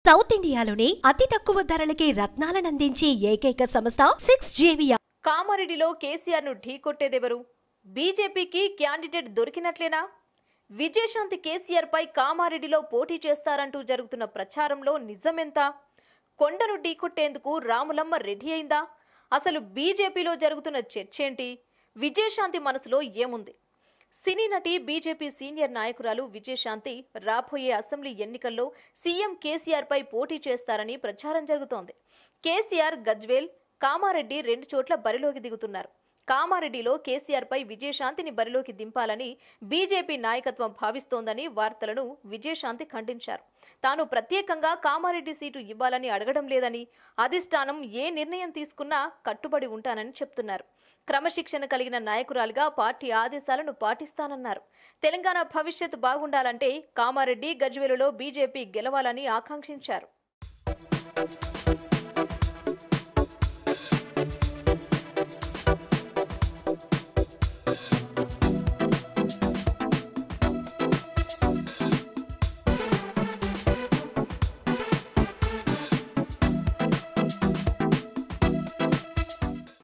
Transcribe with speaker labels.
Speaker 1: south ఇండియాలోనే అతి తక్కువ ధరలకి రత్నాలనందించే ఏకైక సంస్థ సిక్స్ జేవియా
Speaker 2: కామారెడ్డిలో కేసీఆర్ను ఢీకొట్టేదెవరు బీజేపీకి క్యాండిడేట్ దొరికినట్లేనా విజయశాంతి కేసీఆర్పై కామారెడ్డిలో పోటీ చేస్తారంటూ జరుగుతున్న ప్రచారంలో నిజమెంత కొండను ఢీకొట్టేందుకు రాములమ్మ రెడీ అయిందా అసలు బీజేపీలో జరుగుతున్న చర్చేంటి విజయశాంతి మనసులో ఏముంది సినీ నటి బీజేపీ సీనియర్ నాయకురాలు విజయశాంతి రాబోయే అసెంబ్లీ ఎన్నికల్లో సీఎం కేసీఆర్పై పోటీ చేస్తారని ప్రచారం జరుగుతోంది కేసీఆర్ గజ్వేల్ కామారెడ్డి రెండు చోట్ల బరిలోకి దిగుతున్నారు కామారెడ్డిలో కేసీఆర్పై విజయశాంతిని బరిలోకి దింపాలని బీజేపీ నాయకత్వం భావిస్తోందని వార్తలను విజయశాంతి ఖండించారు తాను ప్రత్యేకంగా కామారెడ్డి సీటు ఇవ్వాలని అడగడం లేదని అధిష్టానం ఏ నిర్ణయం తీసుకున్నా కట్టుబడి ఉంటానని చెప్తున్నారు క్రమశిక్షణ కలిగిన నాయకురాలుగా పార్టీ ఆదేశాలను పాటిస్తానన్నారు తెలంగాణ భవిష్యత్తు బాగుండాలంటే కామారెడ్డి గజ్వేలులో బీజేపీ గెలవాలని ఆకాంక్షించారు